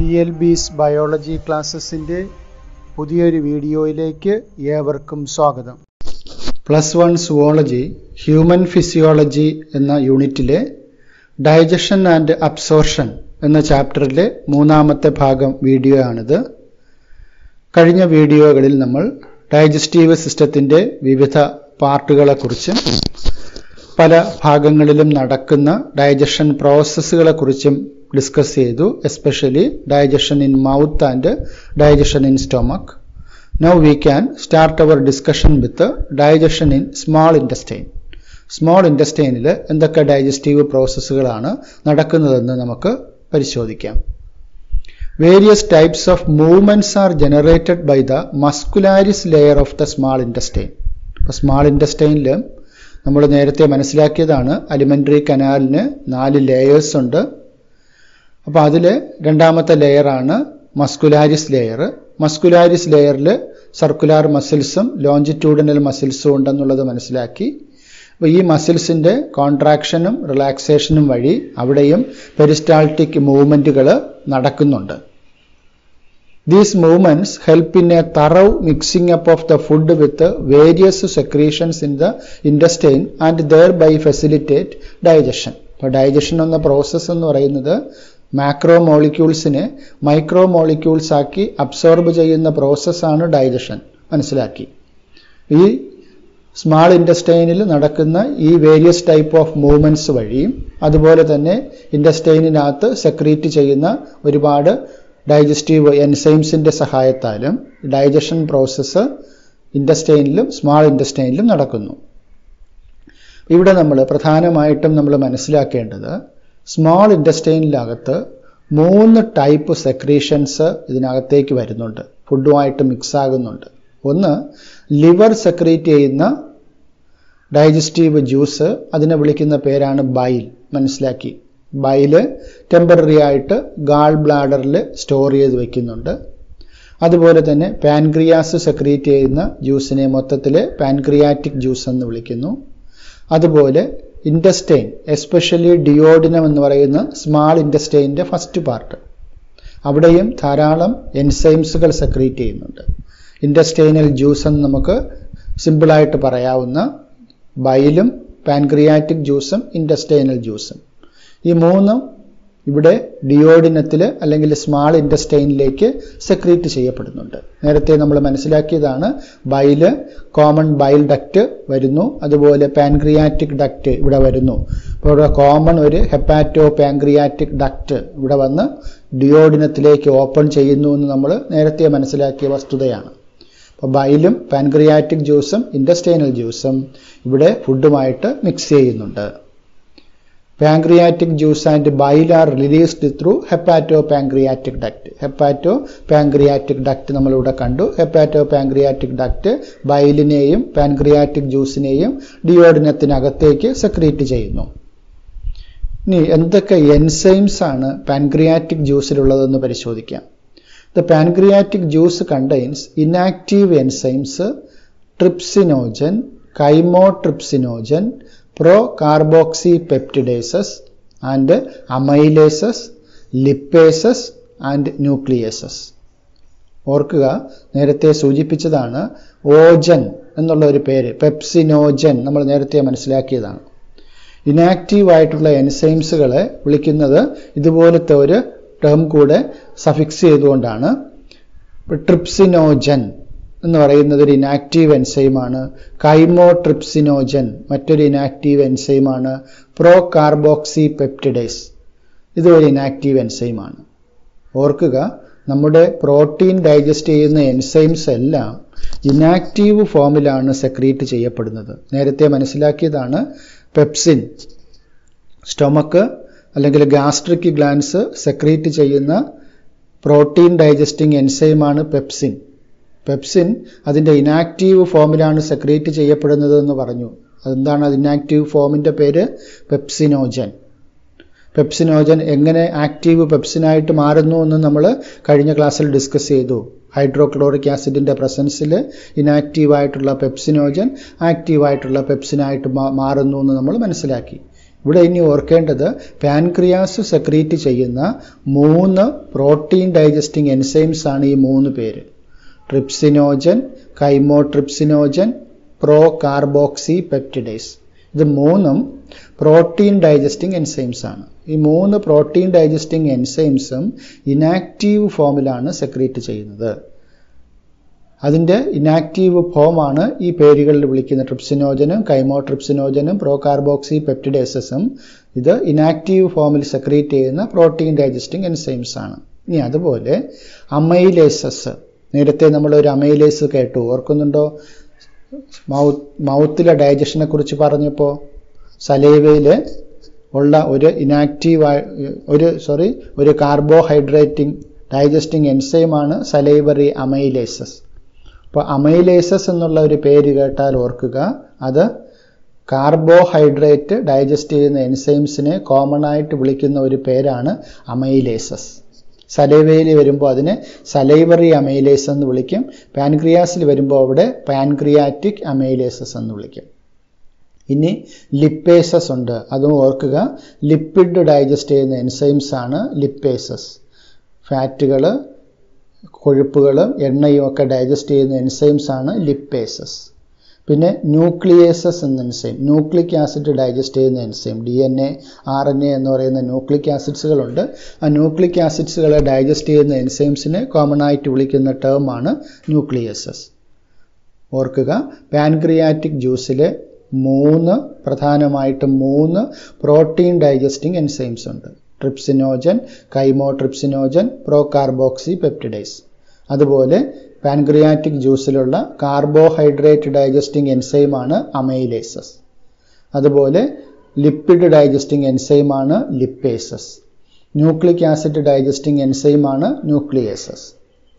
P L B's biology ക്ലാസ്സസിൻ്റെ പുതിയൊരു വീഡിയോയിലേക്ക് ഏവർക്കും സ്വാഗതം plus one zoology human physiology എന്ന യൂണിറ്റിലെ ഡൈജഷൻ ആൻഡ് അബ്സോർഷൻ എന്ന ചാപ്റ്ററിലെ മൂന്നാമത്തെ ഭാഗം വീഡിയോ ആണിത് കഴിഞ്ഞ വീഡിയോകളിൽ നമ്മൾ ഡൈജസ്റ്റീവ് സിസ്റ്റത്തിൻ്റെ വിവിധ പാർട്ടുകളെക്കുറിച്ചും പല ഭാഗങ്ങളിലും നടക്കുന്ന ഡൈജഷൻ പ്രോസസ്സുകളെക്കുറിച്ചും ഡിസ്കസ് ചെയ്തു especially digestion in mouth and digestion in stomach now we can start our discussion with digestion in small intestine small ഇൻറ്റസ്റ്റൈനിൽ എന്തൊക്കെ ഡൈജസ്റ്റീവ് പ്രോസസ്സുകളാണ് നടക്കുന്നതെന്ന് നമുക്ക് പരിശോധിക്കാം various types of movements are generated by the muscularis layer of the small intestine അപ്പോൾ small ഇൻറ്റസ്റ്റൈനിൽ നമ്മൾ നേരത്തെ മനസ്സിലാക്കിയതാണ് അലിമെൻ്ററി കനാലിന് നാല് ലേയേഴ്സ് ഉണ്ട് അപ്പോൾ അതിൽ രണ്ടാമത്തെ ലെയറാണ് മസ്കുലാരിസ് ലെയർ മസ്കുലാരിസ് ലെയറിൽ സർക്കുലാർ മസിൽസും ലോഞ്ചിറ്റ്യൂഡിനൽ മസിൽസും ഉണ്ടെന്നുള്ളത് മനസ്സിലാക്കി അപ്പോൾ ഈ മസിൽസിൻ്റെ കോൺട്രാക്ഷനും റിലാക്സേഷനും വഴി അവിടെയും പെരിസ്റ്റാൾട്ടിക് മൂവ്മെൻറ്റുകൾ നടക്കുന്നുണ്ട് these movements help in a thorough mixing up of the food with various secretions in the intestine and thereby facilitate digestion അപ്പോൾ ഡൈജഷൻ എന്ന പ്രോസസ്സ് എന്ന് പറയുന്നത് മാക്രോ മോളിക്യൂൾസിനെ മൈക്രോ മോളിക്യൂൾസ് ആക്കി അബ്സോർബ് ചെയ്യുന്ന പ്രോസസ്സാണ് ഡൈജഷൻ മനസ്സിലാക്കി ഈ സ്മാൾ ഇൻഡസ്റ്റൈനിൽ നടക്കുന്ന ഈ വേരിയസ് ടൈപ്പ് ഓഫ് മൂവ്മെൻറ്റ്സ് വഴിയും അതുപോലെ തന്നെ ഇൻഡസ്റ്റൈനിനകത്ത് സെക്രീറ്റ് ചെയ്യുന്ന ഒരുപാട് ഡൈജസ്റ്റീവ് എൻസൈംസിൻ്റെ സഹായത്താലും ഡൈജഷൻ പ്രോസസ്സ് ഇൻഡസ്റ്റൈനിലും സ്മാൾ ഇൻഡസ്റ്റൈനിലും നടക്കുന്നു ഇവിടെ നമ്മൾ പ്രധാനമായിട്ടും നമ്മൾ മനസ്സിലാക്കേണ്ടത് സ്മാൾ ഇൻഡസ്റ്റൈനിനകത്ത് മൂന്ന് ടൈപ്പ് സെക്രീഷൻസ് ഇതിനകത്തേക്ക് വരുന്നുണ്ട് ഫുഡുമായിട്ട് മിക്സ് ആകുന്നുണ്ട് ഒന്ന് ലിവർ സെക്രീറ്റ് ചെയ്യുന്ന ഡൈജസ്റ്റീവ് ജ്യൂസ് അതിനെ വിളിക്കുന്ന പേരാണ് ബൈൽ മനസ്സിലാക്കി ബൈല് ടെമ്പററി ആയിട്ട് ഗാൾ ബ്ലാഡറിൽ സ്റ്റോർ ചെയ്ത് വെക്കുന്നുണ്ട് അതുപോലെ തന്നെ പാൻക്രിയാസ് സെക്രീറ്റ് ചെയ്യുന്ന ജ്യൂസിനെ മൊത്തത്തിൽ പാൻക്രിയാറ്റിക് ജ്യൂസ് എന്ന് വിളിക്കുന്നു അതുപോലെ ഇൻഡസ്റ്റൈൻ എസ്പെഷ്യലി ഡിയോഡിനം എന്ന് പറയുന്ന സ്മാൾ ഇൻഡസ്റ്റൈൻ്റെ ഫസ്റ്റ് പാർട്ട് അവിടെയും ധാരാളം എൻസൈംസുകൾ സെക്രീറ്റ് ചെയ്യുന്നുണ്ട് ഇൻഡസ്റ്റൈനൽ ജ്യൂസ് എന്ന് നമുക്ക് സിമ്പിളായിട്ട് പറയാവുന്ന ബൈലും പാൻക്രിയാറ്റിക് ജ്യൂസും ഇൻഡസ്റ്റൈനൽ ജ്യൂസും ഈ മൂന്നും ഇവിടെ ഡിയോഡിനത്തിൽ അല്ലെങ്കിൽ സ്മാൾ ഇൻഡസ്റ്റൈനിലേക്ക് സെക്രീറ്റ് ചെയ്യപ്പെടുന്നുണ്ട് നേരത്തെ നമ്മൾ മനസ്സിലാക്കിയതാണ് ബൈല് കോമൺ ബൈൽ ഡക്റ്റ് വരുന്നു അതുപോലെ പാൻക്രിയാറ്റിക് ഡക്റ്റ് ഇവിടെ വരുന്നു അപ്പോൾ ഇവിടെ കോമൺ ഒരു ഹെപ്പാറ്റോ പാൻക്രിയാറ്റിക് ഡക്റ്റ് ഇവിടെ വന്ന് ഡിയോഡിനത്തിലേക്ക് ഓപ്പൺ ചെയ്യുന്നു എന്ന് നമ്മൾ നേരത്തെ മനസ്സിലാക്കിയ വസ്തുതയാണ് അപ്പോൾ ബൈലും പാൻക്രിയാറ്റിക് ജ്യൂസും ഇൻഡസ്റ്റൈനൽ ജ്യൂസും ഇവിടെ ഫുഡുമായിട്ട് മിക്സ് ചെയ്യുന്നുണ്ട് pancreatic juice and bile are released through hepato pancreatic duct hepato pancreatic duct നമ്മളിവിടെ കണ്ടു ഹെപ്പാറ്റോ പാൻക്രിയാറ്റിക് ഡക്റ്റ് ബൈലിനെയും പാൻക്രിയാറ്റിക് ജ്യൂസിനെയും ഡിയോഡിനത്തിനകത്തേക്ക് സെക്രീറ്റ് ചെയ്യുന്നു ഇനി എന്തൊക്കെ എൻസൈംസ് ആണ് പാൻക്രിയാറ്റിക് ജ്യൂസിലുള്ളതെന്ന് പരിശോധിക്കാം the pancreatic juice contains inactive enzymes trypsinogen chymotrypsinogen pro carboxy peptidases and amylases lipases and nucleases ഓർക്കുക നേരത്തെ സൂചിപ്പിച്ചതാണ് ഓജൻ എന്നുള്ള ഒരു പേര് പെപ്സിനോജൻ നമ്മൾ നേരത്തെ മനസ്സിലാക്കിയതാണ് ഇനാക്റ്റീവ് ആയിട്ടുള്ള എൻസൈംസുകളെ വിളിക്കുന്നത് ഇതുപോലത്തെ ഒരു ടേം കൂടെ സഫിക്സ് ചെയ്തുകൊണ്ടാണ് ട്രിപ്സിനോജൻ എന്ന് പറയുന്നത് ഒരു ഇനാക്റ്റീവ് എൻസൈമാണ് കൈമോട്രിപ്സിനോജൻ മറ്റൊരു ഇനാക്റ്റീവ് എൻസൈമാണ് പ്രോ കാർബോക്സി പെപ്റ്റിഡേസ് ഇത് ഒരു ഇനാക്റ്റീവ് എൻസൈമാണ് ഓർക്കുക നമ്മുടെ പ്രോട്ടീൻ ഡൈജസ്റ്റ് ചെയ്യുന്ന എൻസൈംസ് എല്ലാം ഇനാക്റ്റീവ് ഫോമിലാണ് സെക്രീറ്റ് ചെയ്യപ്പെടുന്നത് നേരത്തെ മനസ്സിലാക്കിയതാണ് പെപ്സിൻ സ്റ്റൊമക്ക് അല്ലെങ്കിൽ ഗാസ്ട്രിക് ഗ്ലാൻസ് സെക്രീറ്റ് ചെയ്യുന്ന പ്രോട്ടീൻ ഡൈജസ്റ്റിംഗ് എൻസൈമാണ് പെപ്സിൻ പെപ്സിൻ അതിൻ്റെ ഇനാക്റ്റീവ് ഫോമിലാണ് സെക്രീറ്റ് ചെയ്യപ്പെടുന്നത് എന്ന് പറഞ്ഞു അതെന്താണ് അത് ഇനാക്റ്റീവ് ഫോമിൻ്റെ പേര് പെപ്സിനോജൻ പെപ്സിനോജൻ എങ്ങനെ ആക്റ്റീവ് പെപ്സിനായിട്ട് മാറുന്നു എന്ന് നമ്മൾ കഴിഞ്ഞ ക്ലാസ്സിൽ ഡിസ്കസ് ചെയ്തു ഹൈഡ്രോക്ലോറിക് ആസിഡിൻ്റെ പ്രസൻസിൽ ഇനാക്റ്റീവായിട്ടുള്ള പെപ്സിനോജൻ ആക്റ്റീവായിട്ടുള്ള പെപ്സിനായിട്ട് മാറുന്നു എന്ന് നമ്മൾ മനസ്സിലാക്കി ഇവിടെ ഇനി ഓർക്കേണ്ടത് പാൻക്രിയാസ് സെക്രീറ്റ് ചെയ്യുന്ന മൂന്ന് പ്രോട്ടീൻ ഡൈജസ്റ്റിംഗ് എൻസൈംസ് ആണ് ഈ മൂന്ന് പേര് trypsinogen chymotrypsinogen pro carboxy peptidase ഇത് മൂന്നും പ്രോട്ടീൻ ഡൈജസ്റ്റിംഗ് എൻസൈംസ് ആണ് ഈ മൂന്ന് പ്രോട്ടീൻ ഡൈജസ്റ്റിംഗ് എൻസൈംസും ഇനാക്റ്റീവ് ഫോമിലാണ് സെക്രീറ്റ് ചെയ്യുന്നത് അതിൻ്റെ ഇനാക്റ്റീവ് ഫോമാണ് ഈ പേരുകളിൽ വിളിക്കുന്ന ട്രിപ്സിനോജനും കൈമോട്രിപ്സിനോജനും പ്രോ കാർബോക്സി പെപ്റ്റിഡേസസും ഇത് ഇനാക്റ്റീവ് ഫോമിൽ സെക്രീറ്റ് ചെയ്യുന്ന പ്രോട്ടീൻ ഡൈജസ്റ്റിംഗ് എൻസൈംസ് ആണ് ഇനി അതുപോലെ അമൈലേസസ് നേരത്തെ നമ്മൾ ഒരു അമൈലേസ് കേട്ടു ഓർക്കുന്നുണ്ടോ മൗത്ത് മൗത്തിലെ ഡൈജഷനെ കുറിച്ച് പറഞ്ഞപ്പോൾ സലൈവയിൽ ഉള്ള ഒരു ഇനാക്റ്റീവ് ഒരു സോറി ഒരു കാർബോഹൈഡ്രേറ്റിംഗ് ഡൈജസ്റ്റിംഗ് എൻസൈമാണ് സലൈവറി അമൈലേസസ് അപ്പോൾ അമൈലേസസ് എന്നുള്ള ഒരു പേര് കേട്ടാൽ ഓർക്കുക അത് കാർബോഹൈഡ്രേറ്റ് ഡൈജസ്റ്റ് ചെയ്യുന്ന എൻസൈംസിനെ കോമൺ ആയിട്ട് വിളിക്കുന്ന ഒരു പേരാണ് അമൈലേസസ് സലൈവയിൽ വരുമ്പോൾ അതിനെ സലൈവറി അമൈലേസ് എന്ന് വിളിക്കും പാൻക്രിയാസിൽ വരുമ്പോൾ അവിടെ പാൻക്രിയാറ്റിക് അമൈലേസസ് എന്ന് വിളിക്കും ഇനി ലിപ്പേസസ് ഉണ്ട് അതും ഓർക്കുക ലിപ്പിഡ് ഡൈജസ്റ്റ് ചെയ്യുന്ന എൻസൈംസ് ആണ് ലിപ്പേസസ് ഫാറ്റുകൾ കൊഴുപ്പുകളും എണ്ണയും ഒക്കെ ഡൈജസ്റ്റ് ചെയ്യുന്ന എൻസൈംസ് ആണ് ലിപ്പേസസ് പിന്നെ ന്യൂക്ലിയേസസ് എന്ന എൻസൈം ന്യൂക്ലിക് ആസിഡ് ഡൈജസ്റ്റ് ചെയ്യുന്ന enzyme D N A R N A എന്ന് പറയുന്ന ന്യൂക്ലിക് ആസിഡ്സുകളുണ്ട് ആ ന്യൂക്ലിക് ആസിഡ്സുകളെ ഡൈജസ്റ്റ് ചെയ്യുന്ന എൻസൈംസിനെ കോമൺ ആയിട്ട് വിളിക്കുന്ന ടേമാണ് ന്യൂക്ലിയേസസ് ഓർക്കുക പാൻക്രിയാറ്റിക് ജ്യൂസിലെ മൂന്ന് പ്രധാനമായിട്ടും മൂന്ന് പ്രോട്ടീൻ ഡൈജസ്റ്റിംഗ് എൻസൈംസ് ഉണ്ട് trypsinogen chymotrypsinogen pro carboxy peptidase അതുപോലെ പാൻക്രിയാറ്റിക് ജ്യൂസിലുള്ള കാർബോഹൈഡ്രേറ്റ് ഡൈജസ്റ്റിംഗ് എൻസൈമാണ് അമൈലേസസ് അതുപോലെ ലിപ്പിഡ് ഡൈജസ്റ്റിംഗ് എൻസൈമാണ് ലിപ്പേസസ് ന്യൂക്ലിക് ആസിഡ് ഡൈജസ്റ്റിംഗ് എൻസൈമാണ് ന്യൂക്ലിയേസസ്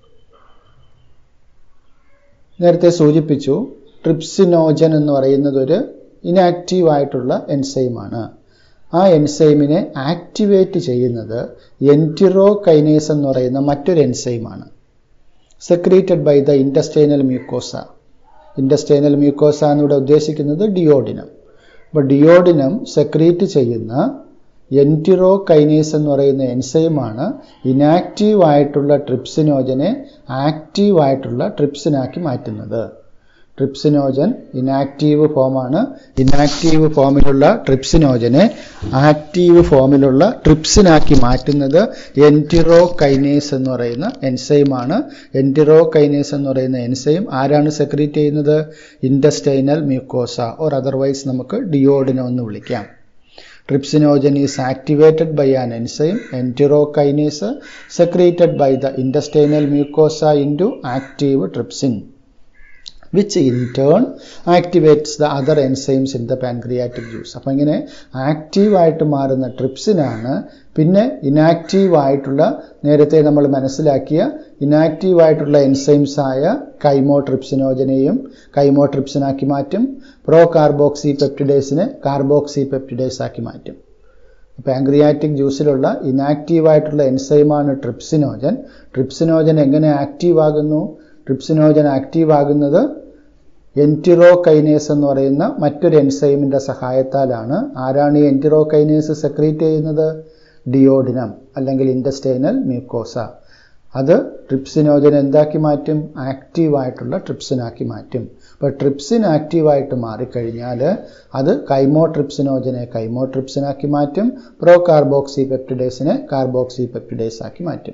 നേരത്തെ സൂചിപ്പിച്ചു ട്രിപ്സിനോജൻ എന്ന് പറയുന്നത് ഒരു ഇനാക്റ്റീവ് ആയിട്ടുള്ള എൻസൈമാണ് ആ എൻസൈമിനെ ആക്ടിവേറ്റ് ചെയ്യുന്നത് എൻറ്റിറോ കൈനേസ് എന്ന് പറയുന്ന മറ്റൊരു എൻസൈമാണ് secreted by the intestinal mucosa intestinal mucosa എന്നിവിടെ ഉദ്ദേശിക്കുന്നത് ഡിയോഡിനം അപ്പോൾ ഡിയോഡിനം സെക്രീറ്റ് ചെയ്യുന്ന എൻറ്റിറോ കൈനേസ് എന്ന് പറയുന്ന എൻസൈമാണ് ഇനാക്റ്റീവ് ആയിട്ടുള്ള ട്രിപ്സിനോജനെ ആക്റ്റീവ് ആയിട്ടുള്ള ട്രിപ്സിനാക്കി മാറ്റുന്നത് ട്രിപ്സിനോജൻ ഇനാക്റ്റീവ് ഫോമാണ് ഇനാക്റ്റീവ് ഫോമിലുള്ള ട്രിപ്സിനോജനെ ആക്റ്റീവ് ഫോമിലുള്ള ട്രിപ്സിനാക്കി മാറ്റുന്നത് എൻറ്റിറോ കൈനേസ് എന്ന് പറയുന്ന എൻസൈമാണ് എൻറ്റിറോ കൈനേസ് എന്ന് പറയുന്ന എൻസൈം ആരാണ് സെക്രീറ്റ് ചെയ്യുന്നത് ഇൻഡസ്റ്റൈനൽ മ്യൂക്കോസ ഓർ അതർവൈസ് നമുക്ക് ഡിയോഡിനോ എന്ന് വിളിക്കാം trypsinogen is activated by an enzyme enterokinase secreted by the intestinal mucosa into active trypsin which in turn activates the other enzymes in the pancreatic juice അപ്പോൾ ഇങ്ങനെ active ആയിട്ട് മാറുന്ന ട്രിപ്സിനാണ് പിന്നെ inactive ആയിട്ടുള്ള നേരത്തെ നമ്മൾ മനസ്സിലാക്കിയ ഇനാക്റ്റീവ് ആയിട്ടുള്ള എൻസൈംസ് ആയ കൈമോട്രിപ്സിനോജനെയും കൈമോട്രിപ്സിനാക്കി മാറ്റും പ്രോ കാർബോക്സി പെപ്റ്റിഡേസിനെ കാർബോക്സി പെപ്റ്റിഡേസ് ആക്കി മാറ്റും പാങ്ക്രിയാറ്റിക് ജ്യൂസിലുള്ള ഇനാക്റ്റീവ് ആയിട്ടുള്ള എൻസൈമാണ് ട്രിപ്സിനോജൻ ട്രിപ്സിനോജൻ എങ്ങനെ ആക്റ്റീവ് ആകുന്നു ട്രിപ്സിനോജൻ ആക്റ്റീവ് ആകുന്നത് എൻറ്റിറോ കൈനേസ് എന്ന് പറയുന്ന മറ്റൊരു എൻസൈമിൻ്റെ സഹായത്താലാണ് ആരാണ് ഈ എൻറ്റിറോ കൈനേസ് സെക്രീറ്റ് ചെയ്യുന്നത് ഡിയോഡിനം അല്ലെങ്കിൽ ഇൻഡസ്റ്റൈനൽ മ്യൂക്കോസ അത് ട്രിപ്സിനോജൻ എന്താക്കി മാറ്റും ആക്റ്റീവായിട്ടുള്ള ട്രിപ്സിനാക്കി മാറ്റും അപ്പോൾ ട്രിപ്സിൻ ആക്റ്റീവായിട്ട് മാറിക്കഴിഞ്ഞാൽ അത് കൈമോട്രിപ്സിനോജനെ കൈമോട്രിപ്സിനാക്കി മാറ്റും പ്രോ കാർബോക്സി പെപ്റ്റിഡേസിനെ കാർബോക്സി പെപ്റ്റിഡേസ് ആക്കി മാറ്റും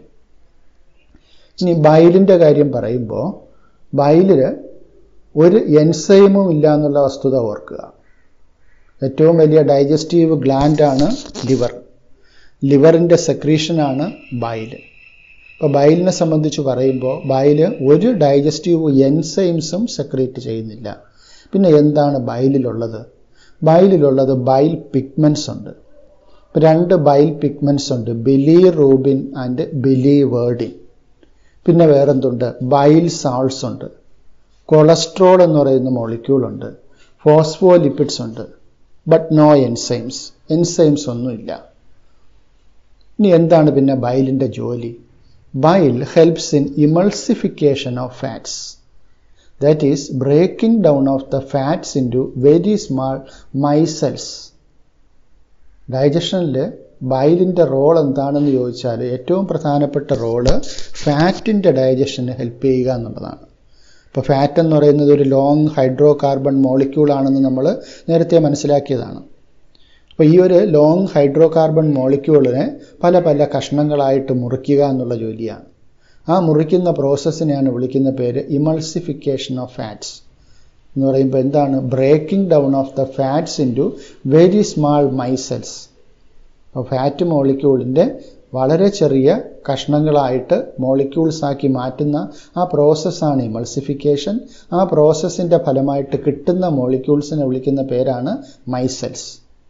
ഇനി ബൈലിൻ്റെ കാര്യം പറയുമ്പോൾ ബൈലിൽ ഒരു എൻസൈമും ഇല്ല എന്നുള്ള വസ്തുത ഓർക്കുക ഏറ്റവും വലിയ ഡൈജസ്റ്റീവ് ഗ്ലാൻഡാണ് ലിവർ ലിവറിൻ്റെ സെക്രീഷനാണ് ബൈല് ഇപ്പോൾ ബൈലിനെ സംബന്ധിച്ച് പറയുമ്പോൾ ബൈല് ഒരു ഡൈജസ്റ്റീവ് എൻസൈംസും സെക്രീറ്റ് ചെയ്യുന്നില്ല പിന്നെ എന്താണ് ബൈലിലുള്ളത് ബൈലിലുള്ളത് ബൈൽ പിഗ്മെൻസ് ഉണ്ട് രണ്ട് ബൈൽ പിഗ്മെൻസ് ഉണ്ട് ബിലി റൂബിൻ ആൻഡ് ബിലി വേർഡിൻ പിന്നെ വേറെന്തുണ്ട് ബൈൽ സാൾസ് ഉണ്ട് കൊളസ്ട്രോൾ എന്ന് പറയുന്ന മോളിക്യൂൾ ഉണ്ട് ഫോസ്ഫോലിപ്പിഡ്സ് ഉണ്ട് ബട്ട് നോ എൻസൈംസ് എൻസൈംസ് ഒന്നുമില്ല ഇനി എന്താണ് പിന്നെ ബൈലിൻ്റെ ജോലി bile helps in emulsification of fats that is breaking down of the fats into very small micelles ഡൈജഷനിൽ ബൈലിൻ്റെ റോൾ എന്താണെന്ന് ചോദിച്ചാൽ ഏറ്റവും പ്രധാനപ്പെട്ട റോള് ഫാറ്റിൻ്റെ ഡൈജഷന് ഹെൽപ്പ് ചെയ്യുക എന്നുള്ളതാണ് ഇപ്പോൾ ഫാറ്റ് എന്ന് പറയുന്നത് ഒരു ലോങ് ഹൈഡ്രോ കാർബൺ മോളിക്യൂൾ ആണെന്ന് നമ്മൾ നേരത്തെ മനസ്സിലാക്കിയതാണ് അപ്പോൾ ഈ ഒരു ലോങ് ഹൈഡ്രോ കാർബൺ മോളിക്യൂളിനെ പല പല കഷ്ണങ്ങളായിട്ട് മുറിക്കുക എന്നുള്ള ജോലിയാണ് ആ മുറിക്കുന്ന പ്രോസസ്സിനെയാണ് വിളിക്കുന്ന പേര് ഇമൾസിഫിക്കേഷൻ ഓഫ് ഫാറ്റ്സ് എന്ന് പറയുമ്പോൾ എന്താണ് breaking down of the fats into very small micelles അപ്പോൾ ഫാറ്റ് മോളിക്യൂളിൻ്റെ വളരെ ചെറിയ കഷ്ണങ്ങളായിട്ട് മോളിക്യൂൾസ് ആക്കി മാറ്റുന്ന ആ പ്രോസസ്സാണ് ഇമൾസിഫിക്കേഷൻ ആ പ്രോസസ്സിൻ്റെ ഫലമായിട്ട് കിട്ടുന്ന മോളിക്യൂൾസിനെ വിളിക്കുന്ന പേരാണ് micelles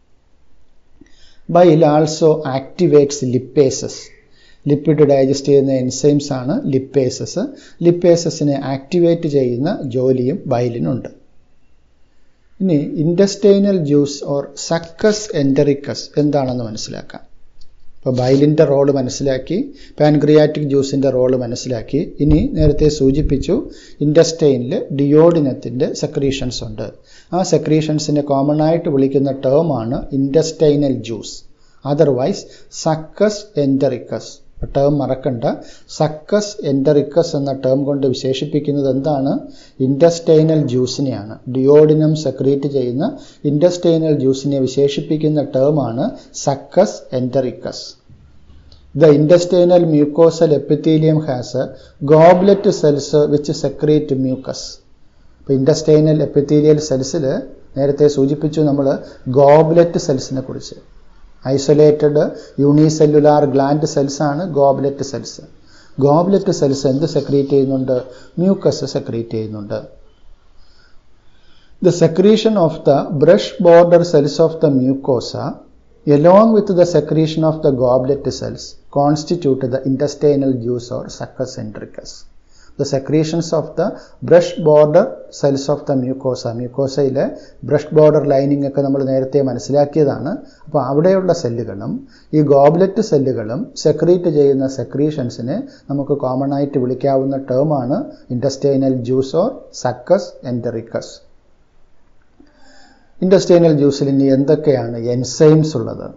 bile also activates lipases lipid digest ചെയ്യുന്ന എൻസൈംസ് ആണ് ലിപ്പേസസ് ലിപ്പേസസിനെ ആക്ടിവേറ്റ് ചെയ്യുന്ന ജോലിയും ബൈലിനുണ്ട് ഇനി intestinal juice or succus entericus എന്താണെന്ന് മനസ്സിലാക്കാം ഇപ്പോൾ ബൈലിൻ്റെ റോള് മനസ്സിലാക്കി പാൻക്രിയാറ്റിക് ജ്യൂസിൻ്റെ റോള് മനസ്സിലാക്കി ഇനി നേരത്തെ സൂചിപ്പിച്ചു ഇൻഡസ്റ്റൈനിൽ ഡിയോഡിനത്തിൻ്റെ സെക്രീഷൻസ് ഉണ്ട് ആ സെക്രീഷൻസിനെ കോമൺ ആയിട്ട് വിളിക്കുന്ന ടേമാണ് intestinal juice otherwise succus entericus term മറക്കണ്ട സക്കസ് എൻറ്ററിക്കസ് എന്ന ടേം കൊണ്ട് വിശേഷിപ്പിക്കുന്നത് എന്താണ് ഇൻഡസ്റ്റൈനൽ ജ്യൂസിനെയാണ് ഡിയോഡിനം സെക്രീറ്റ് ചെയ്യുന്ന ഇൻഡസ്റ്റൈനൽ ജ്യൂസിനെ വിശേഷിപ്പിക്കുന്ന ടേമാണ് succus entericus the intestinal mucosal epithelium has goblet cells which secrete mucus ഇപ്പോൾ ഇൻഡസ്റ്റൈനൽ എപ്പിത്തീലിയൽ സെൽസിൽ നേരത്തെ സൂചിപ്പിച്ചു നമ്മൾ ഗോബ്ലെറ്റ് സെൽസിനെ കുറിച്ച് ഐസൊലേറ്റഡ് യൂണിസെല്ലുലാർ ഗ്ലാൻഡ് സെൽസ് ആണ് ഗോബ്ലെറ്റ് സെൽസ് ഗോബ്ലെറ്റ് സെൽസ് എന്ത് സെക്രീറ്റ് ചെയ്യുന്നുണ്ട് മ്യൂക്കസ് സെക്രീറ്റ് ചെയ്യുന്നുണ്ട് the secretion of the brush border cells of the mucosa along with the secretion of the goblet cells constitute the intestinal juice or succus entericus. The secretions of the brush border cells of the mucosa, മ്യൂക്കോസയിലെ brush border lining ഒക്കെ നമ്മൾ നേരത്തെ മനസ്സിലാക്കിയതാണ് അപ്പോൾ അവിടെയുള്ള സെല്ലുകളും ഈ goblet സെല്ലുകളും secrete ചെയ്യുന്ന സെക്രീഷൻസിനെ നമുക്ക് കോമൺ ആയിട്ട് വിളിക്കാവുന്ന ടേമാണ് intestinal juice or succus entericus intestinal ജ്യൂസിൽ ഇനി എന്തൊക്കെയാണ് എൻസൈംസ് ഉള്ളത്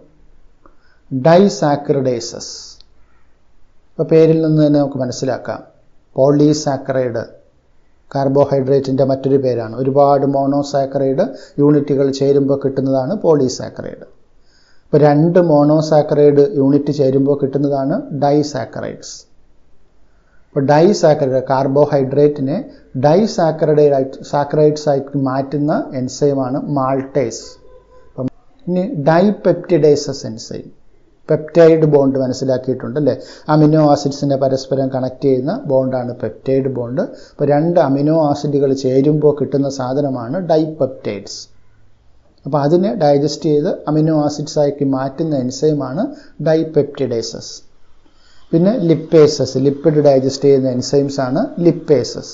ഡൈസാക്രഡേസസ് ഇപ്പോൾ പേരിൽ നിന്ന് തന്നെ നമുക്ക് മനസ്സിലാക്കാം പോളിസാക്കറൈഡ് കാർബോഹൈഡ്രേറ്റിൻ്റെ മറ്റൊരു പേരാണ് ഒരുപാട് മോണോസാക്കറൈഡ് യൂണിറ്റുകൾ ചേരുമ്പോൾ കിട്ടുന്നതാണ് പോളിസാക്കറൈഡ് ഇപ്പോൾ രണ്ട് മോണോസാക്കറൈഡ് യൂണിറ്റ് ചേരുമ്പോൾ കിട്ടുന്നതാണ് ഡൈസാക്കറൈഡ്സ് ഇപ്പോൾ ഡൈസാക്കറൈഡ് കാർബോഹൈഡ്രേറ്റിനെ ഡൈസാക്കറൈഡ് സാക്കറൈഡ്സ് ആയിട്ട് മാറ്റുന്ന എൻസൈമാണ് മാൾട്ടേസ് അപ്പം ഇനി ഡൈപെപ്റ്റിഡേസസ് എൻസൈം പെപ്റ്റൈഡ് ബോണ്ട് മനസ്സിലാക്കിയിട്ടുണ്ട് അല്ലേ അമിനോ ആസിഡ്സിനെ പരസ്പരം കണക്ട് ചെയ്യുന്ന ബോണ്ടാണ് പെപ്റ്റൈഡ് ബോണ്ട് അപ്പോൾ രണ്ട് അമിനോ ആസിഡുകൾ ചേരുമ്പോൾ കിട്ടുന്ന സാധനമാണ് ഡൈപെപ്റ്റൈഡ്സ് അപ്പോൾ അതിനെ ഡൈജസ്റ്റ് ചെയ്ത് അമിനോ ആസിഡ്സ് ആക്കി മാറ്റുന്ന എൻസൈമാണ് ഡൈപെപ്റ്റിഡേസസ് പിന്നെ ലിപ്പേസസ് ലിപ്പിഡ് ഡൈജസ്റ്റ് ചെയ്യുന്ന എൻസൈംസ് ആണ് ലിപ്പേസസ്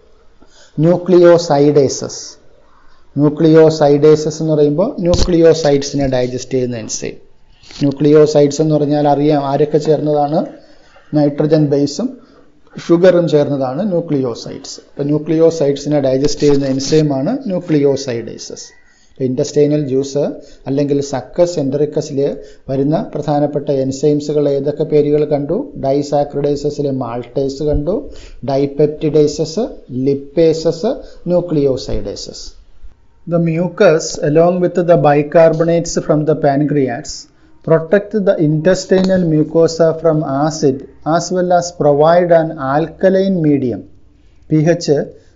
ന്യൂക്ലിയോസൈഡേസസ് ന്യൂക്ലിയോസൈഡേസസ് എന്ന് പറയുമ്പോൾ ന്യൂക്ലിയോസൈഡ്സിനെ ഡൈജസ്റ്റ് ചെയ്യുന്ന എൻസൈം ന്യൂക്ലിയോസൈഡ്സ് എന്ന് പറഞ്ഞാൽ അറിയാം ആരൊക്കെ ചേർന്നതാണ് നൈട്രജൻ ബേസും ഷുഗറും ചേർന്നതാണ് ന്യൂക്ലിയോസൈഡ്സ് അപ്പോൾ ന്യൂക്ലിയോസൈഡ്സിനെ ഡൈജസ്റ്റ് ചെയ്യുന്ന എൻസൈമാണ് ന്യൂക്ലിയോസൈഡേസസ് ഇൻഡസ്റ്റൈനൽ ജ്യൂസ് അല്ലെങ്കിൽ സക്കസ് എൻഡറിക്കസിൽ വരുന്ന പ്രധാനപ്പെട്ട എൻസൈംസുകൾ ഏതൊക്കെ പേരുകൾ കണ്ടു ഡൈസാക്രിഡൈസസിലെ മാൾട്ടേസ് കണ്ടു dipeptidases lipases nucleosidases The mucus along with the bicarbonates from the pancreas protect the intestinal mucosa from acid as well as provide an alkaline medium pH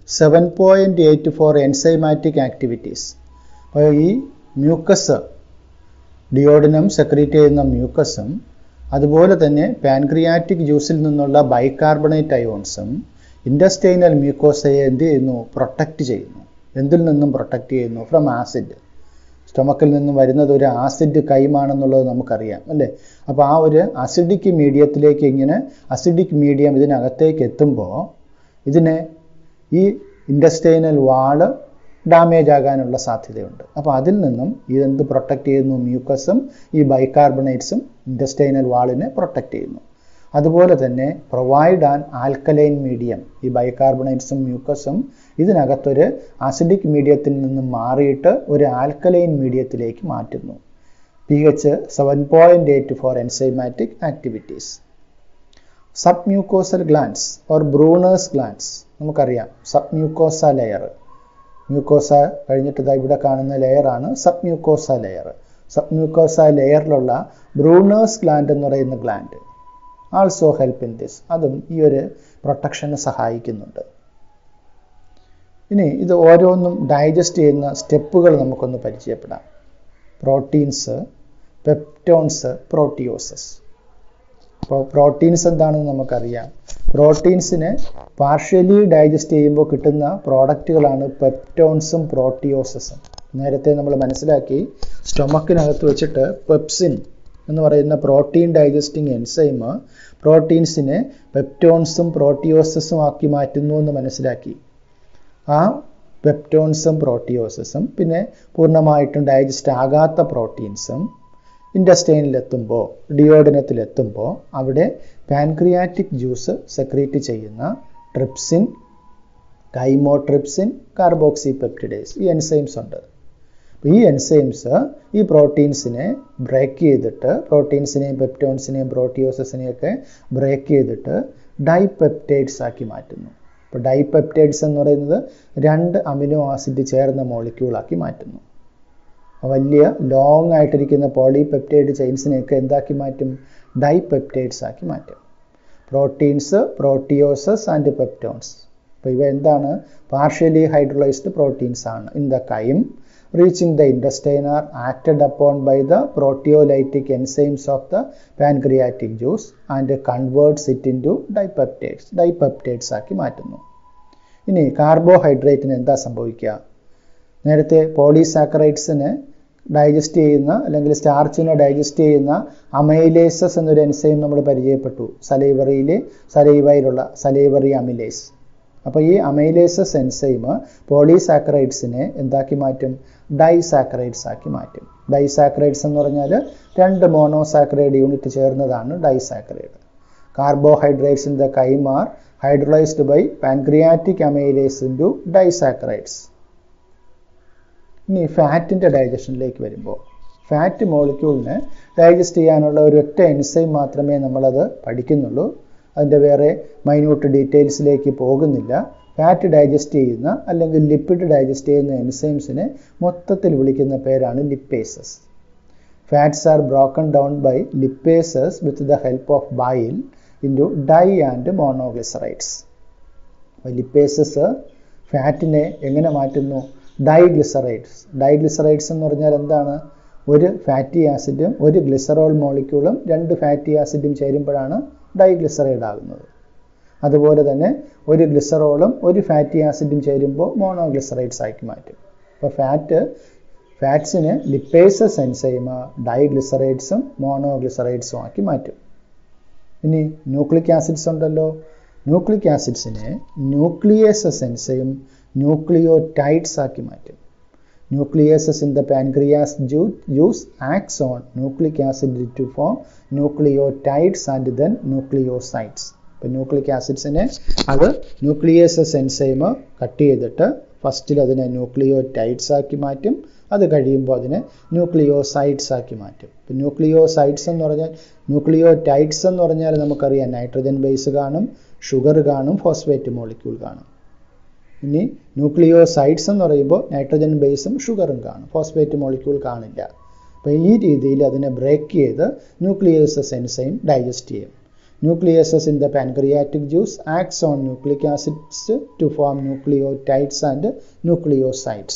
7.8 for enzymatic activities. അപ്പോൾ ഈ മ്യൂക്കസ് ഡിയോഡിനം സെക്രീറ്റ് ചെയ്യുന്ന മ്യൂക്കസും അതുപോലെ തന്നെ pancreatic ജ്യൂസിൽ നിന്നുള്ള bicarbonate അയോൺസും intestinal മ്യൂക്കോസയെ എന്ത് ചെയ്യുന്നു protect ചെയ്യുന്നു എന്തിൽ നിന്നും പ്രൊട്ടക്റ്റ് ചെയ്യുന്നു ഫ്രം ആസിഡ് സ്റ്റൊമക്കിൽ നിന്നും വരുന്നത് ഒരു ആസിഡ് കൈമാണെന്നുള്ളത് നമുക്കറിയാം അല്ലേ അപ്പോൾ ആ ഒരു അസിഡിക് മീഡിയത്തിലേക്ക് ഇങ്ങനെ അസിഡിക് മീഡിയം ഇതിനകത്തേക്ക് എത്തുമ്പോൾ ഇതിനെ ഈ ഇൻഡസ്റ്റൈനൽ വാള് ഡാമേജ് ആകാനുള്ള സാധ്യതയുണ്ട് അപ്പോൾ അതിൽ നിന്നും ഇതെന്ത് പ്രൊട്ടക്റ്റ് ചെയ്യുന്നു മ്യൂക്കസും ഈ ബൈകാർബണേറ്റ്സും ഇൻഡസ്റ്റൈനൽ വാളിനെ പ്രൊട്ടക്റ്റ് ചെയ്യുന്നു അതുപോലെ തന്നെ പ്രൊവൈഡ് ആൻ ആൽക്കലൈൻ മീഡിയം ഈ ബൈകാർബണേറ്റ്സും മ്യൂക്കസും ഇതിനകത്തൊരു അസിഡിക് മീഡിയത്തിൽ നിന്നും മാറിയിട്ട് ഒരു ആൽക്കലൈൻ മീഡിയത്തിലേക്ക് മാറ്റുന്നു P H seven point eight for enzymatic activities sub mucosal glands or Brunner's glands നമുക്കറിയാം സബ് മ്യൂക്കോസ ലെയർ മ്യൂക്കോസ കഴിഞ്ഞിട്ട് ഇതാ ഇവിടെ കാണുന്ന ലെയറാണ് sub mucosa layer sub mucosa ലെയറിലുള്ള ബ്രൂണേഴ്സ് ഗ്ലാൻഡ് എന്ന് പറയുന്ന gland also help in this അതും ഈ ഒരു പ്രൊട്ടക്ഷന് സഹായിക്കുന്നുണ്ട് ഇനി ഇത് ഓരോന്നും ഡൈജസ്റ്റ് ചെയ്യുന്ന സ്റ്റെപ്പുകൾ നമുക്കൊന്ന് പരിചയപ്പെടാം പ്രോട്ടീൻസ് പെപ്റ്റോൺസ് പ്രോട്ടിയോസസ് അപ്പോൾ പ്രോട്ടീൻസ് എന്താണെന്ന് നമുക്കറിയാം പ്രോട്ടീൻസിനെ പാർഷ്യലി ഡൈജസ്റ്റ് ചെയ്യുമ്പോൾ കിട്ടുന്ന പ്രോഡക്റ്റുകളാണ് പെപ്റ്റോൺസും പ്രോട്ടിയോസസും നേരത്തെ നമ്മൾ മനസ്സിലാക്കി സ്റ്റൊമക്കിനകത്ത് വെച്ചിട്ട് പെപ്സിൻ എന്ന് പറയുന്ന പ്രോട്ടീൻ ഡൈജസ്റ്റിംഗ് എൻസൈം പ്രോട്ടീൻസിനെ പെപ്റ്റോൺസും പ്രോട്ടിയോസസും ആക്കി മാറ്റുന്നു എന്ന് മനസ്സിലാക്കി ആ പെപ്റ്റോൺസും പ്രോട്ടിയോസസും പിന്നെ പൂർണ്ണമായിട്ടും ഡൈജസ്റ്റ് ആകാത്ത പ്രോട്ടീൻസും ഇൻഡസ്റ്റൈനിലെത്തുമ്പോൾ ഡിയോഡിനത്തിലെത്തുമ്പോൾ അവിടെ പാൻക്രിയാറ്റിക് ജ്യൂസ് സെക്രീറ്റ് ചെയ്യുന്ന ട്രിപ്സിൻ കൈമോട്രിപ്സിൻ കാർബോക്സി പെപ്റ്റിഡേസ് ഈ എൻസൈംസ് ഉണ്ട് ഈ എൻസൈംസ് ഈ പ്രോട്ടീൻസിനെ ബ്രേക്ക് ചെയ്തിട്ട് പ്രോട്ടീൻസിനെയും പെപ്റ്റോൺസിനെയും പ്രോട്ടിയോസസിനെയൊക്കെ ബ്രേക്ക് ചെയ്തിട്ട് ഡൈപെപ്റ്റൈഡ്സ് ആക്കി മാറ്റുന്നു ഇപ്പോൾ ഡൈപെപ്റ്റൈഡ്സ് എന്ന് പറയുന്നത് രണ്ട് അമിനോ ആസിഡ് ചേർന്ന മോളിക്യൂളാക്കി മാറ്റുന്നു വലിയ ലോങ് ആയിട്ടിരിക്കുന്ന പോളിപെപ്റ്റൈഡ് ചെയിൻസിനെയൊക്കെ എന്താക്കി മാറ്റും ഡൈപെപ്റ്റൈഡ്സ് ആക്കി മാറ്റും പ്രോട്ടീൻസ് പ്രോട്ടിയോസസ് ആൻഡ് പെപ്റ്റോൺസ് അപ്പോൾ ഇവ എന്താണ് പാർഷ്യലി ഹൈഡ്രോളൈസ്ഡ് പ്രോട്ടീൻസ് ആണ് in the chyme reaching the intestine are acted upon by the proteolytic enzymes of the pancreatic juice and converts it into dipeptides dipeptides ആക്കി മാറ്റുന്നു ഇനി കാർബോഹൈഡ്രേറ്റിന് എന്താ സംഭവിക്കുക നേരത്തെ പോളിസാക്കറൈഡ്സിന് ഡൈജസ്റ്റ് ചെയ്യുന്ന അല്ലെങ്കിൽ സ്റ്റാർച്ചിനെ ഡൈജസ്റ്റ് ചെയ്യുന്ന അമൈലേസസ് എന്നൊരു എൻസൈം നമ്മൾ പരിചയപ്പെട്ടു സലൈവറിയിലെ സലൈവയിലുള്ള സലൈവറി അമിലേസ് അപ്പോൾ ഈ അമൈലേസസ് എൻസൈം പോളിസാക്കറൈഡ്സിനെ എന്താക്കി മാറ്റും ഡൈസാക്കറൈഡ്സ് ആക്കി മാറ്റും ഡൈസാക്കറൈഡ്സ് എന്ന് പറഞ്ഞാൽ രണ്ട് മോണോസാക്കറൈഡ് യൂണിറ്റ് ചേർന്നതാണ് disaccharide carbohydrates in the chyme are hydrolysed by pancreatic amylase into disaccharides ഇനി ഫാറ്റിൻ്റെ ഡൈജഷനിലേക്ക് വരുമ്പോൾ ഫാറ്റ് മോളിക്യൂളിനെ ഡൈജസ്റ്റ് ചെയ്യാനുള്ള ഒരു ഒറ്റ എൻസൈം മാത്രമേ നമ്മളത് പഠിക്കുന്നുള്ളൂ അതിൻ്റെ വേറെ മൈന്യൂട്ട് ഡീറ്റെയിൽസിലേക്ക് പോകുന്നില്ല ഫാറ്റ് ഡൈജസ്റ്റ് ചെയ്യുന്ന അല്ലെങ്കിൽ ലിപ്പിഡ് ഡൈജസ്റ്റ് ചെയ്യുന്ന എൻസൈംസിനെ മൊത്തത്തിൽ വിളിക്കുന്ന പേരാണ് lipases fats are broken down by lipases with the help of bile into di and monoglycerides lipases ഫാറ്റിനെ എങ്ങനെ മാറ്റുന്നു ഡൈഗ്ലിസറൈഡ്സ് ഡൈഗ്ലിസറൈഡ്സ് എന്ന് പറഞ്ഞാൽ എന്താണ് ഒരു ഫാറ്റി ആസിഡും ഒരു ഗ്ലിസറോൾ മോളിക്യൂളും രണ്ട് ഫാറ്റി ആസിഡും ചേരുമ്പോഴാണ് ഡൈഗ്ലിസറൈഡ് ആകുന്നത് അതുപോലെ തന്നെ ഒരു ഗ്ലിസറോളും ഒരു ഫാറ്റി ആസിഡും ചേരുമ്പോൾ മോണോഗ്ലിസറൈഡ്സ് ആക്കി മാറ്റും അപ്പോൾ ഫാറ്റ് ഫാറ്റ്സിന് ലിപ്പേസസ് എൻസൈമ ഡൈഗ്ലിസറൈഡ്സും മോണോഗ്ലിസറൈഡ്സും ആക്കി മാറ്റും ഇനി ന്യൂക്ലിക് ആസിഡ്സ് ഉണ്ടല്ലോ ന്യൂക്ലിക് ആസിഡ്സിനെ ന്യൂക്ലിയേസസ് എൻസൈം ന്യൂക്ലിയോടൈഡ്സ് ആക്കി മാറ്റും nucleases in the pancreas juice acts on nucleic acid to form nucleotides and then nucleosides ഇപ്പോൾ ന്യൂക്ലിക് ആസിഡ്സിനെ അത് ന്യൂക്ലിയേസസ് എൻസൈം കട്ട് ചെയ്തിട്ട് ഫസ്റ്റിൽ അതിനെ ന്യൂക്ലിയോടൈഡ്സ് ആക്കി മാറ്റും അത് കഴിയുമ്പോൾ അതിനെ ന്യൂക്ലിയോസൈഡ്സ് ആക്കി മാറ്റും ഇപ്പം ന്യൂക്ലിയോസൈഡ്സ് എന്ന് പറഞ്ഞാൽ ന്യൂക്ലിയോടൈഡ്സ് എന്ന് പറഞ്ഞാൽ നമുക്കറിയാം നൈട്രജൻ ബേസ് കാണും ഷുഗർ കാണും ഫോസ്ഫേറ്റ് മോളിക്യൂൾ കാണും ഇനി ന്യൂക്ലിയോസൈഡ്സ് എന്ന് പറയുമ്പോൾ നൈട്രജൻ ബേസും ഷുഗറും കാണും ഫോസ്ഫേറ്റ് മോളിക്യൂൾ കാണില്ല അപ്പോൾ ഈ രീതിയിൽ അതിനെ ബ്രേക്ക് ചെയ്ത് ന്യൂക്ലിയേസസ് എൻസൈം ഡൈജസ്റ്റ് ചെയ്യും nucleases in the pancreatic juice acts on nucleic acids to form nucleotides and nucleosides.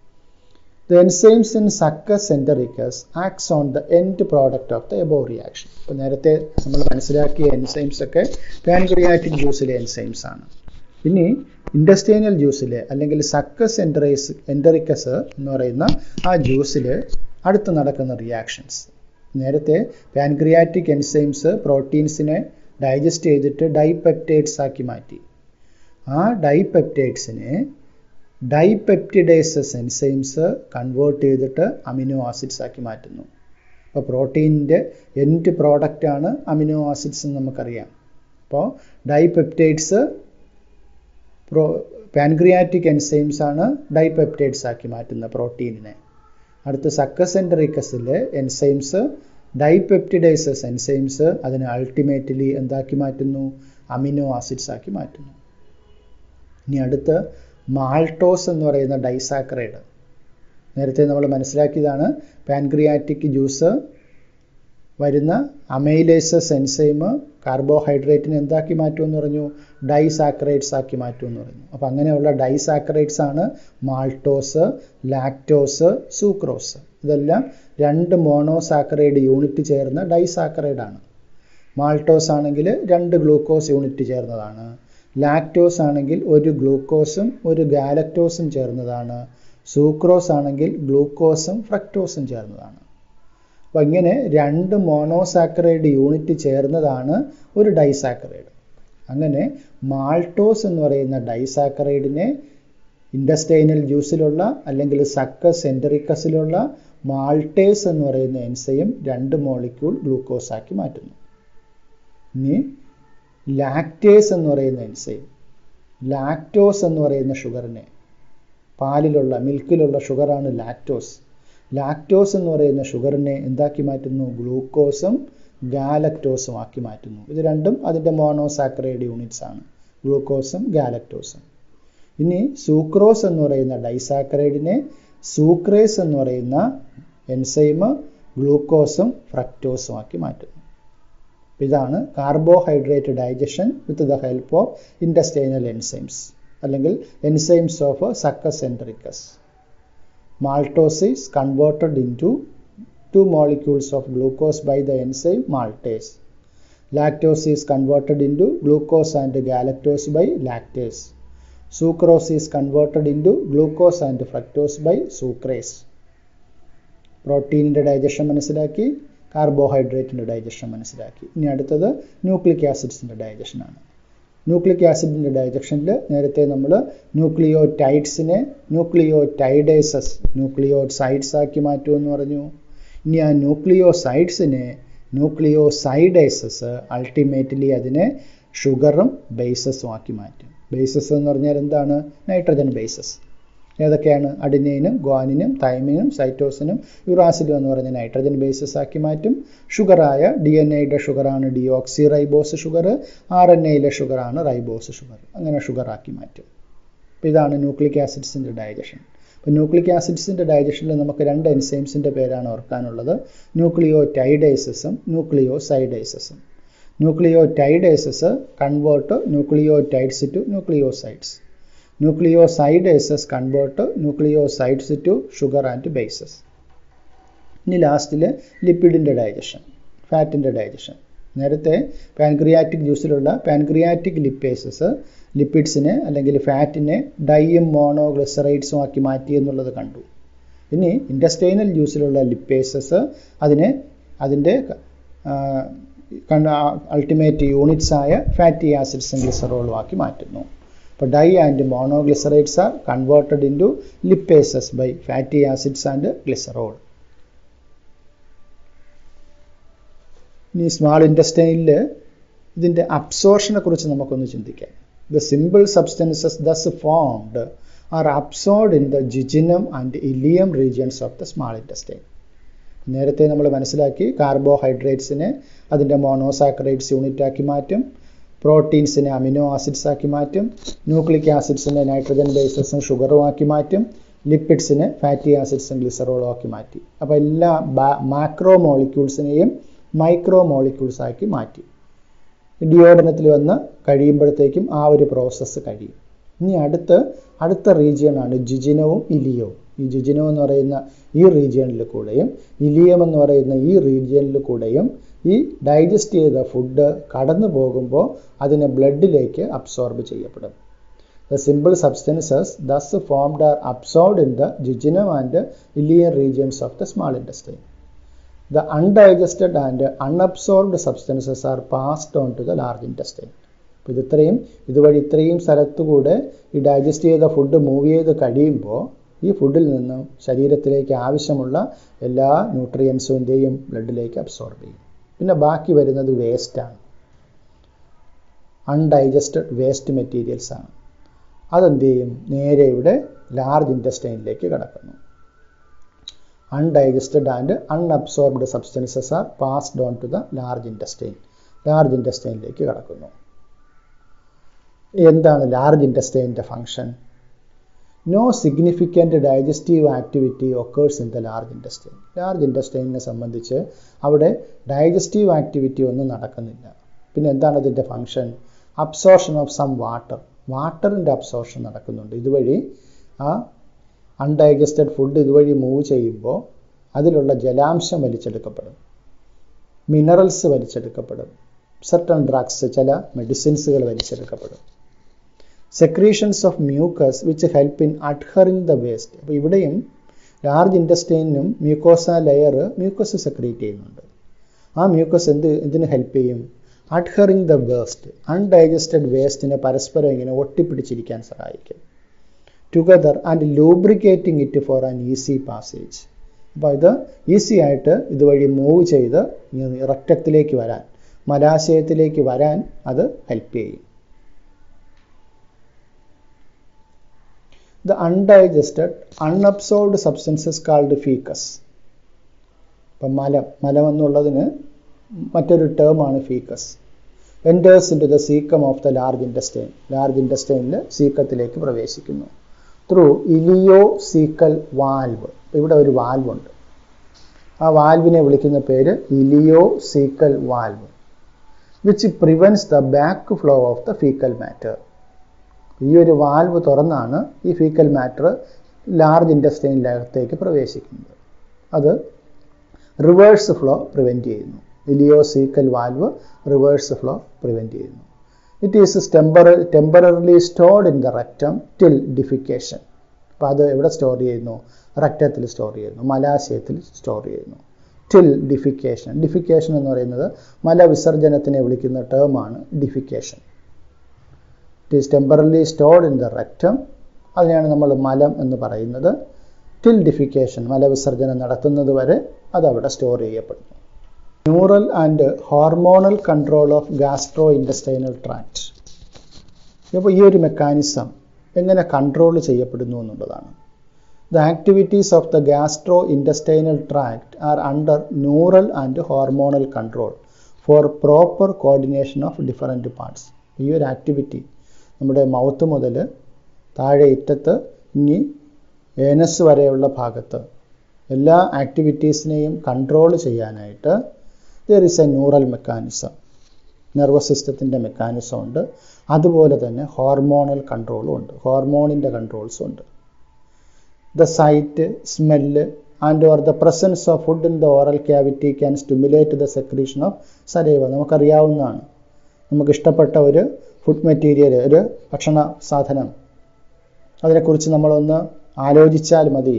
The enzymes in succus entericus acts on the end product of the above reaction. ഇപ്പോൾ നേരത്തെ നമ്മൾ മനസ്സിലാക്കിയ enzymes ഒക്കെ pancreatic ജ്യൂസിലെ enzymes ആണ് ഇനി ഇൻഡസ്ട്രീനിയൽ ജ്യൂസിലെ അല്ലെങ്കിൽ succus എൻറ്ററൈസ് എൻറ്ററിക്കസ് എന്ന് പറയുന്ന ആ ജ്യൂസിൽ അടുത്ത് നടക്കുന്ന റിയാക്ഷൻസ് നേരത്തെ പാൻക്രിയാറ്റിക് എൻസൈംസ് പ്രോട്ടീൻസിനെ ഡൈജസ്റ്റ് ചെയ്തിട്ട് ഡൈപെപ്റ്റൈഡ്സ് ആക്കി മാറ്റി ആ ഡൈപെപ്റ്റൈഡ്സിനെ ഡൈപെപ്റ്റിഡേസസ് എൻസൈംസ് കൺവേർട്ട് ചെയ്തിട്ട് അമിനോ ആസിഡ്സ് ആക്കി മാറ്റുന്നു അപ്പോൾ പ്രോട്ടീനിൻ്റെ എൻഡ് പ്രോഡക്റ്റാണ് അമിനോ ആസിഡ്സ് എന്ന് നമുക്കറിയാം അപ്പോൾ ഡൈപെപ്റ്റൈഡ്സ് പ്രോ പാൻക്രിയാറ്റിക് എൻസൈംസ് ആണ് ഡൈപെപ്റ്റൈഡ്സ് ആക്കി മാറ്റുന്ന പ്രോട്ടീനിനെ അടുത്ത സക്കസ് എൻഡറിക്കസിലെ എൻസൈംസ് ഡൈപെപ്റ്റിഡൈസസ് എൻസൈംസ് അതിനെ അൾട്ടിമേറ്റ്ലി എന്താക്കി മാറ്റുന്നു അമിനോ ആസിഡ്സ് ആക്കി മാറ്റുന്നു ഇനി അടുത്ത് മാൾട്ടോസ് എന്ന് പറയുന്ന ഡൈസാക്രൈഡ് നേരത്തെ നമ്മൾ മനസ്സിലാക്കിയതാണ് പാൻക്രിയാറ്റിക് ജ്യൂസ് വരുന്ന അമൈലേസസ് എൻസൈം കാർബോഹൈഡ്രേറ്റിനെ എന്താക്കി മാറ്റുമെന്ന് പറഞ്ഞു ഡൈസാക്രൈഡ്സ് ആക്കി മാറ്റുമെന്ന് പറഞ്ഞു അപ്പോൾ അങ്ങനെയുള്ള ഡൈസാക്രൈഡ്സ് ആണ് മാൾട്ടോസ് ലാക്ടോസ് സൂക്രോസ് ഇതെല്ലാം രണ്ട് മോണോസാക്രൈഡ് യൂണിറ്റ് ചേർന്ന ഡൈസാക്രൈഡ് ആണ് മാൾട്ടോസ് ആണെങ്കിൽ രണ്ട് ഗ്ലൂക്കോസ് യൂണിറ്റ് ചേർന്നതാണ് ലാക്ടോസ് ആണെങ്കിൽ ഒരു ഗ്ലൂക്കോസും ഒരു ഗാലക്ടോസും ചേർന്നതാണ് സൂക്രോസ് ആണെങ്കിൽ ഗ്ലൂക്കോസും ഫ്രക്ടോസും ചേർന്നതാണ് അപ്പോൾ ഇങ്ങനെ രണ്ട് മോണോസാക്കറൈഡ് യൂണിറ്റ് ചേർന്നതാണ് ഒരു ഡൈസാക്കറൈഡ് അങ്ങനെ മാൾട്ടോസ് എന്ന് പറയുന്ന ഡൈസാക്കറൈഡിനെ ഇൻഡസ്റ്റൈനൽ ജ്യൂസിലുള്ള അല്ലെങ്കിൽ സക്കസ് എൻറ്ററിക്കസിലുള്ള മാൾട്ടേസ് എന്ന് പറയുന്ന എൻസയും രണ്ട് മോളിക്യൂൾ ഗ്ലൂക്കോസ് ആക്കി മാറ്റുന്നു ഇനി ലാക്ടേസ് എന്ന് പറയുന്ന എൻസൈം ലാക്ടോസ് എന്ന് പറയുന്ന ഷുഗറിനെ പാലിലുള്ള മിൽക്കിലുള്ള ഷുഗറാണ് ലാക്ടോസ് ലാക്ടോസ് എന്ന് പറയുന്ന ഷുഗറിനെ എന്താക്കി മാറ്റുന്നു ഗ്ലൂക്കോസും ഗാലക്ടോസും ആക്കി മാറ്റുന്നു ഇത് രണ്ടും അതിൻ്റെ മോണോസാക്രൈഡ് യൂണിറ്റ്സ് ആണ് ഗ്ലൂക്കോസും ഗാലക്ടോസും ഇനി സൂക്രോസ് എന്ന് പറയുന്ന ഡൈസാക്രൈഡിനെ സൂക്രേസ് എന്ന് പറയുന്ന എൻസൈം ഗ്ലൂക്കോസും ഫ്രക്ടോസും ആക്കി മാറ്റുന്നു ഇതാണ് carbohydrate digestion with the help of intestinal enzymes അല്ലെങ്കിൽ enzymes of succus entericus maltose is converted into two molecules of glucose by the enzyme maltase. Lactose is converted into glucose and galactose by lactase. Sucrose is converted into glucose and fructose by sucrase. പ്രോട്ടീനിൻ്റെ digestion മനസ്സിലാക്കി കാർബോഹൈഡ്രേറ്റിൻ്റെ digestion മനസ്സിലാക്കി ഇനി അടുത്തത് nucleic ആസിഡ്സിൻ്റെ ഡൈജഷനാണ് nucleic ആസിഡിൻ്റെ ഡൈജക്ഷനിൽ നേരത്തെ നമ്മൾ ന്യൂക്ലിയോ ടൈഡ്സിനെ ന്യൂക്ലിയോ ടൈഡേസസ് ന്യൂക്ലിയോ sides ആക്കി മാറ്റുമെന്ന് പറഞ്ഞു ഇനി ആ ന്യൂക്ലിയോ സൈഡ്സിനെ ന്യൂക്ലിയോ സൈഡേസസ് അൾട്ടിമേറ്റ്ലി അതിനെ ഷുഗറും ബേസസും ആക്കി മാറ്റും ബേസസ് എന്ന് പറഞ്ഞാൽ എന്താണ് നൈട്രജൻ ബേസസ് ഏതൊക്കെയാണ് അഡിനൈനും ഗ്വാനിനും തൈമിനും സൈറ്റോസിനും യുറാസിലും എന്ന് പറഞ്ഞ നൈട്രജൻ ബേസസ് ആക്കി മാറ്റും ഷുഗറായ ഡി എൻ എയുടെ ഷുഗറാണ് deoxy ribose sugar R N എയിലെ ഷുഗറാണ് റൈബോസ് ഷുഗർ അങ്ങനെ ഷുഗറാക്കി മാറ്റും അപ്പോൾ ഇതാണ് ന്യൂക്ലിക് ആസിഡ്സിൻ്റെ ഡൈജഷൻ അപ്പോൾ ന്യൂക്ലിക് ആസിഡ്സിൻ്റെ ഡൈജഷനിൽ നമുക്ക് രണ്ട് എൻസൈംസിൻ്റെ പേരാണ് ഓർക്കാനുള്ളത് ന്യൂക്ലിയോ ടൈഡൈസസും ന്യൂക്ലിയോ സൈഡൈസസും nucleotidases convert nucleotides to nucleosides nucleosidases convert nucleosides to sugar and bases ഇനി ലാസ്റ്റിൽ ലിപ്പിഡിൻ്റെ ഡൈജഷൻ ഫാറ്റിൻ്റെ ഡൈജഷൻ നേരത്തെ പാൻക്രിയാറ്റിക് ജ്യൂസിലുള്ള പാൻക്രിയാറ്റിക് ലിപ്പേസസ് ലിപ്പിഡ്സിനെ അല്ലെങ്കിൽ ഫാറ്റിനെ ഡൈയും മോണോഗ്ലിസറൈഡ്സും ആക്കി മാറ്റി എന്നുള്ളത് കണ്ടു ഇനി ഇൻഡസ്റ്റൈനൽ ജ്യൂസിലുള്ള ലിപ്പേസസ് അതിനെ അതിൻ്റെ അൾട്ടിമേറ്റ് യൂണിറ്റ്സ് ആയ ഫാറ്റി ആസിഡ്സും ഗ്ലിസറോളും ആക്കി മാറ്റുന്നു അപ്പോൾ di and monoglycerides are converted into lipases by fatty acids and glycerol ഇനി സ്മാൾ ഇൻഡസ്റ്റൈനിൽ ഇതിൻ്റെ അബ്സോർഷനെ കുറിച്ച് നമുക്കൊന്ന് ചിന്തിക്കാം the simple substances thus formed are absorbed in the jejunum and ileum regions of the small intestine നേരത്തെ നമ്മൾ മനസ്സിലാക്കി കാർബോഹൈഡ്രേറ്റ്സിനെ അതിൻ്റെ മോണോസാക്രൈഡ്സ് യൂണിറ്റ് ആക്കി മാറ്റും പ്രോട്ടീൻസിനെ അമിനോ ആസിഡ്സ് ആക്കി മാറ്റും ന്യൂക്ലിക് ആസിഡ്സിനെ നൈട്രജൻ ബേസസും ഷുഗറും ആക്കി മാറ്റും ലിപ്പിഡ്സിനെ ഫാറ്റി ആസിഡ്സും ഗ്ലിസറോളും ആക്കി മാറ്റി അപ്പോൾ എല്ലാ മാക്രോ മോളിക്യൂൾസിനെയും മൈക്രോ മോളിക്യൂൾസ് ആക്കി മാറ്റി ഡിയോഡനത്തിൽ വന്ന് കഴിയുമ്പോഴത്തേക്കും ആ ഒരു പ്രോസസ്സ് കഴിയും ഇനി അടുത്ത് അടുത്ത റീജിയനാണ് ജിജിനവും ഇലിയവും ഈ ജിജിനം എന്ന് പറയുന്ന ഈ റീജിയനിൽ കൂടെയും ഇലിയം എന്ന് പറയുന്ന ഈ റീജിയനിൽ കൂടെയും ഈ ഡൈജസ്റ്റ് ചെയ്ത ഫുഡ് കടന്നു പോകുമ്പോൾ അതിനെ ബ്ലഡിലേക്ക് അബ്സോർബ് ചെയ്യപ്പെടും the simple substances thus formed are absorbed in the jejunum and ileum regions of the small industry the undigested and unabsorbed substances are passed on to the large industry അപ്പോൾ ഇത് ഇത്രയും ഇതുവഴി ഇത്രയും സ്ഥലത്തുകൂടെ ഈ ഡൈജസ്റ്റ് ചെയ്ത food move ചെയ്ത് കഴിയുമ്പോൾ ഈ ഫുഡിൽ നിന്നും ശരീരത്തിലേക്ക് ആവശ്യമുള്ള എല്ലാ ന്യൂട്രിയൻസിൻ്റെയും ബ്ലഡിലേക്ക് അബ്സോർബ് ചെയ്യും പിന്നെ ബാക്കി വരുന്നത് വേസ്റ്റാണ് അൺഡൈജസ്റ്റഡ് വേസ്റ്റ് മെറ്റീരിയൽസ് ആണ് അതെന്ത് ചെയ്യും നേരെ ഇവിടെ ലാർജ് ഇൻഡസ്റ്റൈനിലേക്ക് കടക്കുന്നു undigested and unabsorbed substances are passed on to the large intestine large ഇൻറ്റസ്റ്റൈനിലേക്ക് കടക്കുന്നു എന്താണ് ലാർജ് ഇൻറ്റസ്റ്റൈൻ്റെ function no significant digestive activity occurs in the large intestine large ഇൻറ്റസ്റ്റൈനിനെ സംബന്ധിച്ച് അവിടെ ഡൈജസ്റ്റീവ് ആക്ടിവിറ്റി ഒന്നും നടക്കുന്നില്ല പിന്നെ എന്താണ് അതിൻ്റെ function absorption of some water വാട്ടറിൻ്റെ അബ്സോർഷൻ നടക്കുന്നുണ്ട് ഇതുവഴി ആ അൺഡൈജസ്റ്റഡ് ഫുഡ് ഇതുവഴി മൂവ് ചെയ്യുമ്പോൾ അതിലുള്ള ജലാംശം വലിച്ചെടുക്കപ്പെടും മിനറൽസ് വലിച്ചെടുക്കപ്പെടും സർട്ടൺ ഡ്രഗ്സ് ചില മെഡിസിൻസുകൾ വലിച്ചെടുക്കപ്പെടും secretions of mucus which help in adhering the waste അപ്പോൾ ഇവിടെയും ലാർജ് ഇൻറ്റസ്റ്റൈനും മ്യൂക്കോസ ലെയർ മ്യൂക്കസ് സെക്രീറ്റ് ചെയ്യുന്നുണ്ട് ആ മ്യൂക്കസ് എന്ത് ഇതിന് ഹെൽപ്പ് ചെയ്യും അഡ്ഹറിങ് ദ വേസ്റ്റ് അൺഡൈജസ്റ്റഡ് വേസ്റ്റിനെ പരസ്പരം ഇങ്ങനെ ഒട്ടിപ്പിടിച്ചിരിക്കാൻ സഹായിക്കും together and lubricating it for an easy passage അപ്പോൾ ഇത് ഈസി ആയിട്ട് ഇതുവഴി മൂവ് ചെയ്ത് രക്തത്തിലേക്ക് വരാൻ മലാശയത്തിലേക്ക് വരാൻ അത് ഹെൽപ്പ് ചെയ്യും the undigested unabsorbed substances called faeces ഇപ്പം മലം മലം എന്നുള്ളതിന് മറ്റൊരു ടേമാണ് faeces enters in to the caecum of the large intestine large ഇൻറ്റസ്റ്റൈനിൽ സീക്കത്തിലേക്ക് പ്രവേശിക്കുന്നു ത്രൂ ഇലിയോ സീക്കൽ വാൽവ് ഇവിടെ ഒരു വാൽവ് ഉണ്ട് ആ വാൽവിനെ വിളിക്കുന്ന പേര് ileo caecal valve which prevents the back flow of the faecal matter ഈ ഒരു വാൽവ് തുറന്നാണ് ഈ ഫീക്കൽ മാറ്റർ ലാർജ് ഇൻറ്റസ്റ്റൈനിനകത്തേക്ക് പ്രവേശിക്കുന്നത് അത് റിവേഴ്സ് ഫ്ലോ പ്രിവെൻറ്റ് ചെയ്യുന്നു ileocaecal valve reverse flow prevent ചെയ്യുന്നു it is temper temporarily stored in the rectum till defecation അപ്പോൾ അത് എവിടെ സ്റ്റോർ ചെയ്യുന്നു റക്റ്റത്തിൽ സ്റ്റോർ ചെയ്യുന്നു മലാശയത്തിൽ സ്റ്റോർ ചെയ്യുന്നു ടിൽ ഡിഫിക്കേഷൻ ഡിഫിക്കേഷൻ എന്ന് പറയുന്നത് മലവിസർജനത്തിനെ വിളിക്കുന്ന ടേമാണ് defecation it is temporally stored in the rectum അതിനെയാണ് നമ്മൾ മലം എന്ന് പറയുന്നത് ടിൽ ഡിഫിക്കേഷൻ മലവിസർജനം നടത്തുന്നത് വരെ അത് അവിടെ സ്റ്റോർ ചെയ്യപ്പെടുന്നു neural and hormonal control of gastro intestinal tract അപ്പോൾ ഈ ഒരു മെക്കാനിസം എങ്ങനെ കൺട്രോൾ ചെയ്യപ്പെടുന്നു എന്നുള്ളതാണ് the activities of the gastro intestinal tract are under neural and hormonal control for proper coordination of different parts ഈ ഒരു ആക്ടിവിറ്റി നമ്മുടെ മൗത്ത് മുതൽ താഴെ ഇറ്റത്ത് ഇനി ഏനസ് വരെയുള്ള ഭാഗത്ത് എല്ലാ ആക്ടിവിറ്റീസിനെയും കൺട്രോൾ ചെയ്യാനായിട്ട് there is a neural mechanism nervous സിസ്റ്റത്തിൻ്റെ മെക്കാനിസം ഉണ്ട് അതുപോലെ തന്നെ ഹോർമോണൽ കൺട്രോളും ഉണ്ട് ഹോർമോണിൻ്റെ കൺട്രോൾസും ഉണ്ട് the sight smell and or the presence of food in the oral cavity can stimulate the secretion of saliva നമുക്കറിയാവുന്നതാണ് നമുക്ക് ഇഷ്ടപ്പെട്ട ഒരു ഫുഡ് മെറ്റീരിയൽ ഒരു ഭക്ഷണ സാധനം അതിനെക്കുറിച്ച് നമ്മളൊന്ന് ആലോചിച്ചാൽ മതി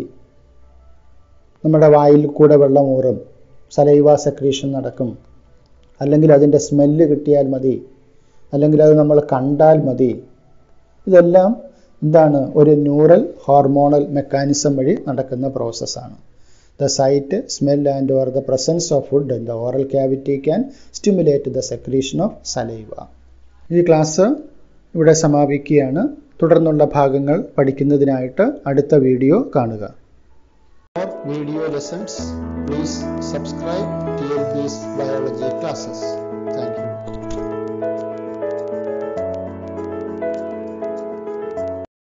നമ്മുടെ വായിൽ കൂടെ വെള്ളമൂറും സലൈവ സെക്രീഷൻ നടക്കും അല്ലെങ്കിൽ അതിൻ്റെ സ്മെല്ല് കിട്ടിയാൽ മതി അല്ലെങ്കിൽ അത് നമ്മൾ കണ്ടാൽ മതി ഇതെല്ലാം എന്താണ് ഒരു ന്യൂറൽ ഹോർമോണൽ മെക്കാനിസം വഴി നടക്കുന്ന പ്രോസസ്സാണ് the sight smell and or the presence of food in the oral cavity can stimulate the secretion of saliva ഈ ക്ലാസ് ഇവിടെ സമാപിക്കുകയാണ് തുടർന്നുള്ള ഭാഗങ്ങൾ പഠിക്കുന്നതിനായിട്ട് അടുത്ത വീഡിയോ കാണുക For video lessons, please subscribe TLP's biology classes. Thank you.